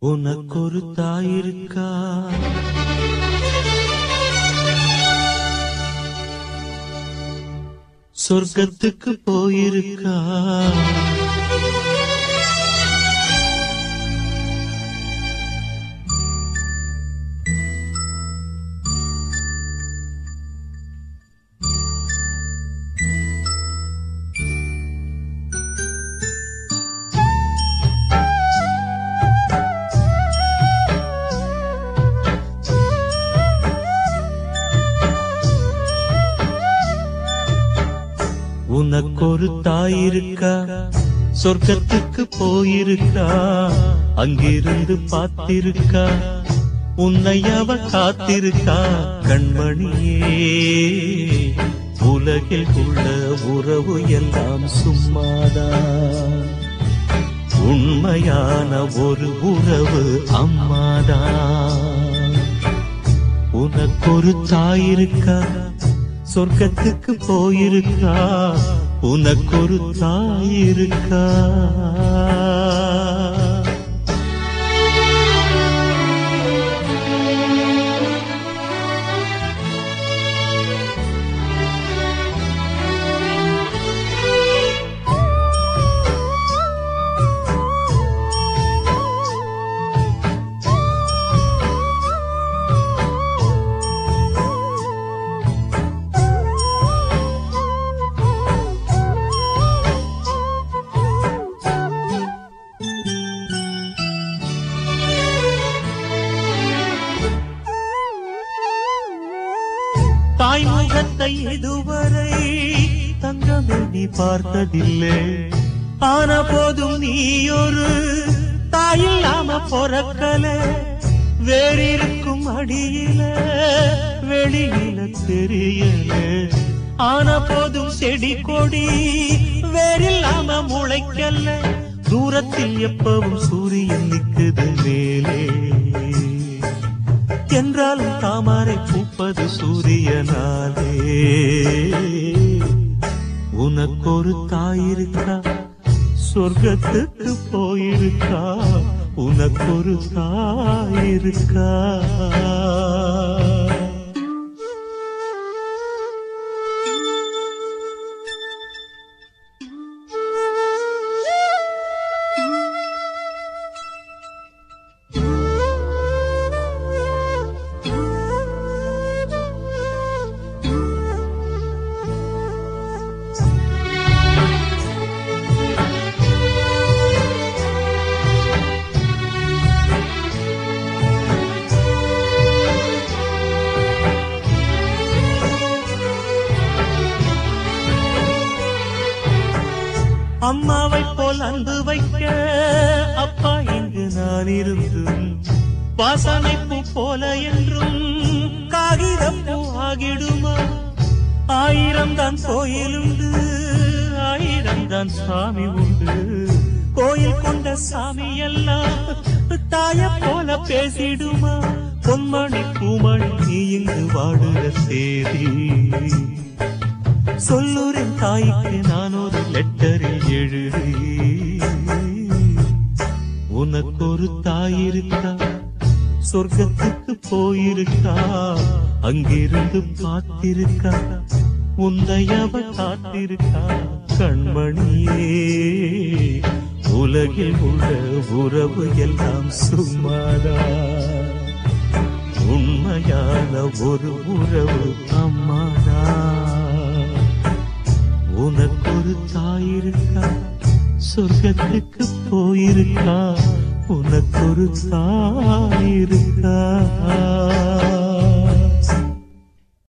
உனக்கொரு தாயிருக்கா சொர்க்கத்துக்கு போயிருக்கா உனக்கொரு தாயிருக்கா சொர்க்கத்துக்கு போயிருக்கா அங்கிருந்து பார்த்திருக்கா உன்னை அவ காத்திருக்கா கண்மணியே உலகில் உள்ள உறவு எல்லாம் சும்மாதான் உண்மையான ஒரு உறவு அம்மாதான் உனக்கொரு தாயிருக்கா சொர்க்கத்துக்கு போயிருக்கா உனக்கொரு தாயிருக்கா தாய்முகத்தை இதுவரை தங்கமே நீ பார்த்ததில்லை ஆன போதும் நீ ஒரு தாயில்லாம பொறக்கல வேறிருக்கும் அடியில வெளியில தெரியல ஆன போதும் செடி கொடி வேறில்லாம முளைக்கல தூரத்தில் எப்பவும் சூரியன் நிக்குது மேலே என்றாலும் தாமரை பூப்பது சூரியனாலே உனக்கொரு தாயிருக்கா சொர்க்கத்துக்கு போயிருக்கா உனக்கொரு தாயிருக்கா அம்மாவை போல் அன்பு வைக்க அப்பா இங்கு நான் இருந்தும் வாசனை பூ போல என்றும் காகிதம் பூ ஆகிடுமா ஆயிரம் தான் கோயில் உண்டு ஆயிரம் தான் சாமி உண்டு கோயில் கொண்ட சாமி எல்லாம் தாய போல பேசிடுமா பொன்மணி பூமணி நீ இங்கு வாடுற சேதி சொல்லுறேன் தாய்க்கு நான் ஒரு லெட்டரில் எழுதி உனக்கொரு தாயிருக்கா சொர்க்கத்துக்கு போயிருக்கா அங்கிருந்து பார்த்திருக்கா உந்தையவ காத்திருக்கா கண்மணியே உலகில் உள்ள உறவு எல்லாம் சும்மாதா உண்மையான ஒரு உறவு அம்மாதா உனக்கொரு தாயிருக்கா சொர்க்கத்துக்கு போயிருக்கா உனக்கொரு தாயிருக்கா